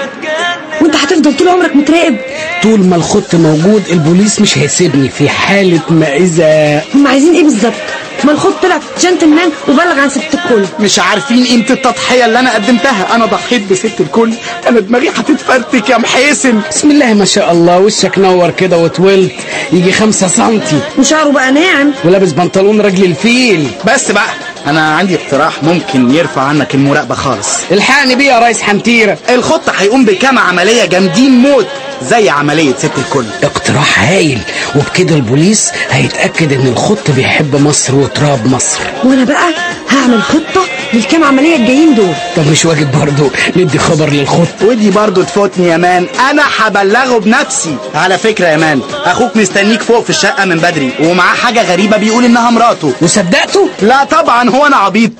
وانت هتفضل طول عمرك متراقب طول ما الخط موجود البوليس مش هيسيبني في حالة ما إذا هم عايزين ايه بالظبط ما الخط طلع جنتلمان وبلغ عن ست الكل مش عارفين قيمة التضحية اللي أنا قدمتها أنا ضحيت بست الكل أنا دماغي هتتفرتك يا محاسن بسم الله ما شاء الله وشك نور كده وطولت يجي خمسة سنتي وشعره بقى ناعم ولابس بنطلون رجل الفيل بس بقى أنا عندي اقتراح ممكن يرفع عنك المراقبة خالص الحقني بيه يا ريس حمتيرة الخط هيقوم بكام عملية جامدين موت زي عملية ست الكل اقتراح هايل وبكده البوليس هيتأكد ان الخط بيحب مصر وتراب مصر وانا بقى هعمل خطة للكام عملية الجايين دول طب مش واجب برضه ندي خبر للخط ودي برضو تفوتني يا مان انا هبلغه بنفسي على فكرة يا مان اخوك مستنيك فوق في الشقة من بدري ومعاه حاجة غريبة بيقول انها مراته وصدقته لا طبعا هو انا عبيط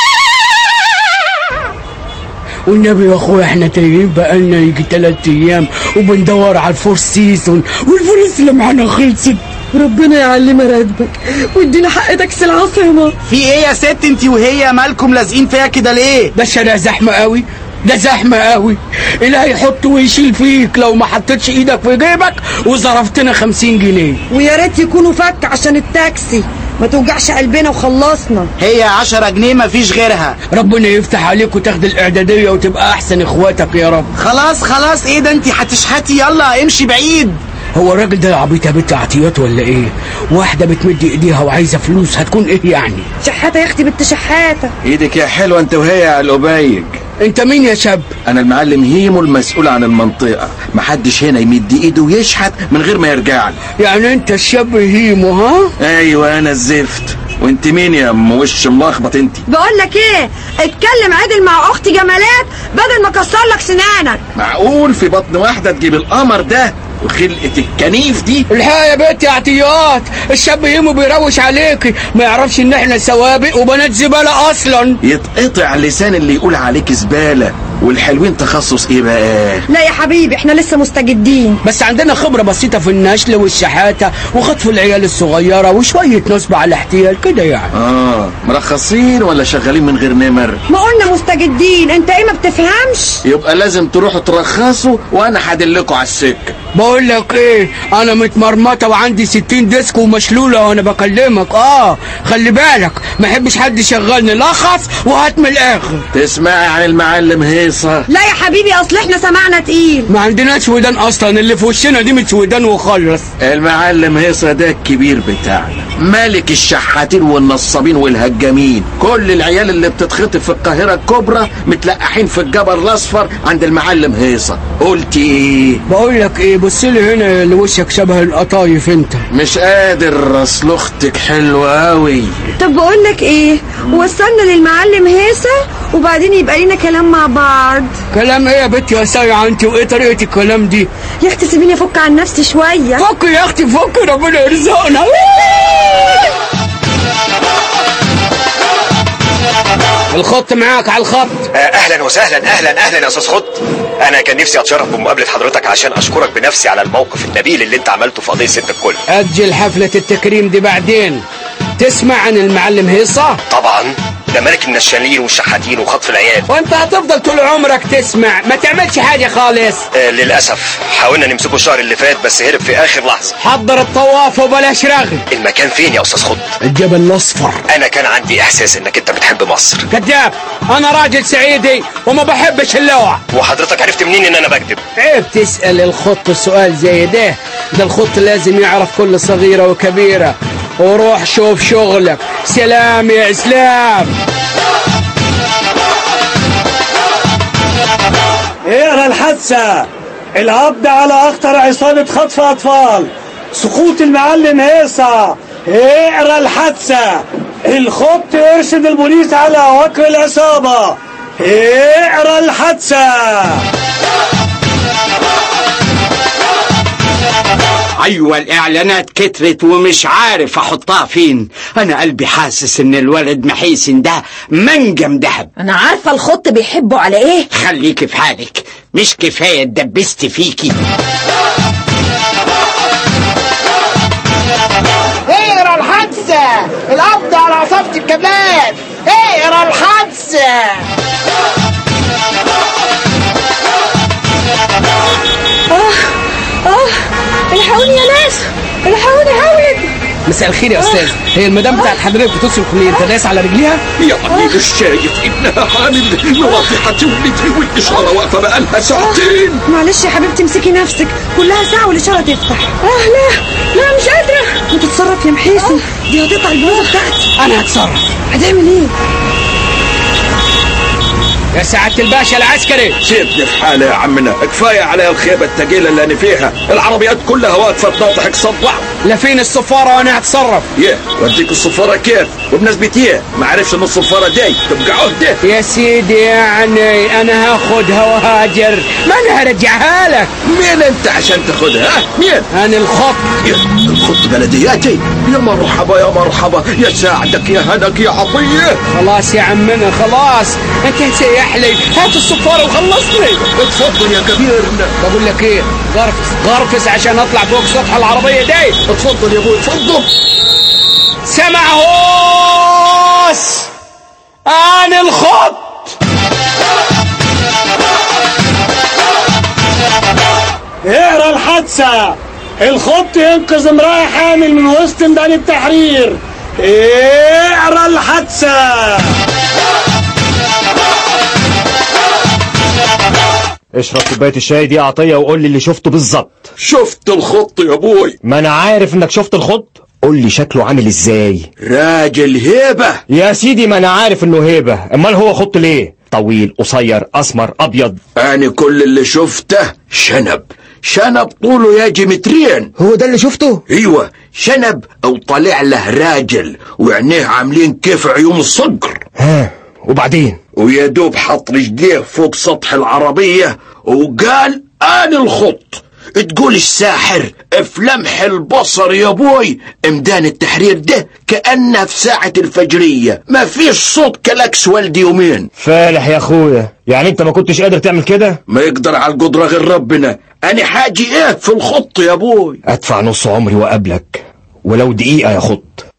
والنبي يا اخويا احنا تايهين بقالنا يجي تلات ايام وبندور على الفور سيزون والفلوس اللي معانا خلصت ربنا يعلي مراتبك وادينا حق تاكسي العاصمة في ايه يا ست انت وهي مالكم لازقين فيها كده ليه ده الشارع زحمة قوي ده زحمة قوي اللي هيحط ويشيل فيك لو ما حطيتش ايدك في جيبك وظرفتنا خمسين جنيه ويا ريت يكونوا فك عشان التاكسي ما توجعش قلبنا وخلصنا هي عشرة جنيه مفيش غيرها ربنا يفتح عليك وتاخد الاعدادية وتبقى احسن اخواتك يا رب خلاص خلاص ايه ده انت هتشحتي يلا امشي بعيد هو الراجل ده عبيط يا بنت عطيات ولا ايه واحدة بتمد ايديها وعايزة فلوس هتكون ايه يعني شحاتة يا اختي بنت شحاتة ايدك يا حلوه انت وهي يا القبيج انت مين يا شاب انا المعلم هيمو المسؤول عن المنطقه محدش هنا يمد ايده ويشحت من غير ما يرجع لي يعني انت الشاب هيمو ها ايوه انا الزفت وانت مين يا ام وش ملخبط انت بقول لك ايه اتكلم عدل مع اختي جمالات بدل ما اكسر لك سنانك معقول في بطن واحده تجيب القمر ده وخلقه الكنيف دي الحقيقة يا بنت يا عطيات الشاب هيمو بيروش عليكي ما يعرفش ان احنا سوابق وبنات زبالة اصلا يتقطع لسان اللي يقول عليك زباله والحلوين تخصص ايه بقى لا يا حبيبي احنا لسه مستجدين بس عندنا خبرة بسيطة في النشل والشحاتة وخطف العيال الصغيرة وشوية نصب على احتيال كده يعني اه مرخصين ولا شغالين من غير نمر ما قلنا مستجدين انت ايه ما بتفهمش يبقى لازم تروحوا ترخصوا وانا هدلكوا على السكه بقول لك ايه انا متمرمطة وعندي ستين ديسك ومشلولة وانا بكلمك اه خلي بالك ما يحبش حد يشغلني لخص وهات من الاخر تسمعي عن المعلم هيصه لا يا حبيبي اصل احنا سمعنا تقيل ما عندناش ودان اصلا اللي في وشنا دي مش ودان وخلص المعلم هيصة ده الكبير بتاعنا ملك الشحاتين والنصابين والهجامين كل العيال اللي بتتخطف في القاهرة الكبرى متلقحين في الجبل الأصفر عند المعلم هيصة قلت ايه بقول لك ايه بص لي هنا اللي وشك شبه القطايف انت مش قادر اصل اختك حلوة اوي طب بقول لك ايه وصلنا للمعلم هيسة وبعدين يبقى لينا كلام مع بعض كلام ايه يا بنت يا سايعة انت وايه طريقة الكلام دي يا اختي سيبيني افك عن نفسي شوية فك يا اختي فك ربنا يرزقنا الخط معاك على الخط آه، اهلا وسهلا اهلا اهلا يا استاذ خط انا كان نفسي اتشرف بمقابله حضرتك عشان اشكرك بنفسي على الموقف النبيل اللي انت عملته في قضيه ست الكل اجل حفلة التكريم دي بعدين تسمع عن المعلم هيصة طبعا ده ملك النشالين والشحاتين وخطف العيال وانت هتفضل طول عمرك تسمع ما تعملش حاجة خالص آه للاسف حاولنا نمسكه الشهر اللي فات بس هرب في اخر لحظه حضر الطواف وبلاش رغي المكان فين يا استاذ خط الجبل الاصفر انا كان عندي احساس انك انت بتحب مصر كذاب انا راجل صعيدي وما بحبش اللوع وحضرتك عرفت منين ان انا بكذب عيب تسأل الخط سؤال زي ده ده الخط لازم يعرف كل صغيرة وكبيرة وروح شوف شغلك سلام يا اسلام اقرا الحادثة القبض على أخطر عصابة خطف أطفال سقوط المعلم هيصة اقرا الحادثة الخط يرشد البوليس على وكر العصابة اقرا الحادثة ايوه الاعلانات كترت ومش عارف احطها فين انا قلبي حاسس ان الولد محيسن ده منجم دهب انا عارفه الخط بيحبوا على ايه خليكي في حالك مش كفايه اتدبست فيكي اقرا الحادثة القبض على عصابة الكباب اقرا الحادثة مساء الخير يا استاذ هي المدام بتاعت حضرتك بتصرخ ليه انت دايس على رجليها يعني مش شايف انها حامل نواطحة ولد والاشارة واقفة بقالها ساعتين معلش يا حبيبتي امسكي نفسك كلها ساعة والإشارة تفتح اه لا لا مش قادرة وتتصرف يا محيسي دي هتقطع البلوزة بتاعتي انا هتصرف هتعمل ايه؟ يا سعاده الباشا العسكري سيبني في حالي يا عمنا كفاية عليها الخيبة التقيلة اللي انا فيها العربيات كلها واقفة تناطحك صد بعض لا فين الصفاره وانا هتصرف يه وديك الصفارة كيف وبنسبة ايه ما عرفش ان الصفارة دي تبقى عهدة يا سيدي يعني انا هاخدها وهاجر ما انا هرجعها لك مين انت عشان تاخدها ها مين انا الخط يه الخط بلدياتي يا مرحبا يا مرحبا يا ساعدك يا هنك يا عطية خلاص يا عمنا خلاص انت سيح لي هات الصفاره وخلصني اتفضل يا كبيرنا بقول لك ايه غرفس غرفس عشان اطلع فوق سطح العربيه دي اتفضل يا ابوي اتفضل سمع هوس انا الخط اقرا الحادثة الخط ينقذ امرأة حامل من وسط ميدان التحرير اقرا الحادثة اشرب كوبايه الشاي دي عطيه وقول لي اللي شفته بالظبط شفت الخط يا ابوي ما انا عارف انك شفت الخط قول لي شكله عامل ازاي راجل هيبة يا سيدي ما انا عارف انه هيبه امال هو خط ليه طويل قصير اسمر ابيض انا كل اللي شفته شنب شنب طوله يجي مترين هو ده اللي شفته ايوه شنب او طالع له راجل وعينيه عاملين كيف عيون الصقر ها وبعدين ويا دوب حط رجليه فوق سطح العربية وقال انا الخط تقول الساحر في لمح البصر يا بوي امدان التحرير ده كأنه في ساعة الفجرية ما فيش صوت كلاكس والدي يومين فالح يا اخويا يعني انت ما كنتش قادر تعمل كده ما يقدر على القدرة غير ربنا انا حاجي ايه في الخط يا بوي ادفع نص عمري واقابلك ولو دقيقه يا خط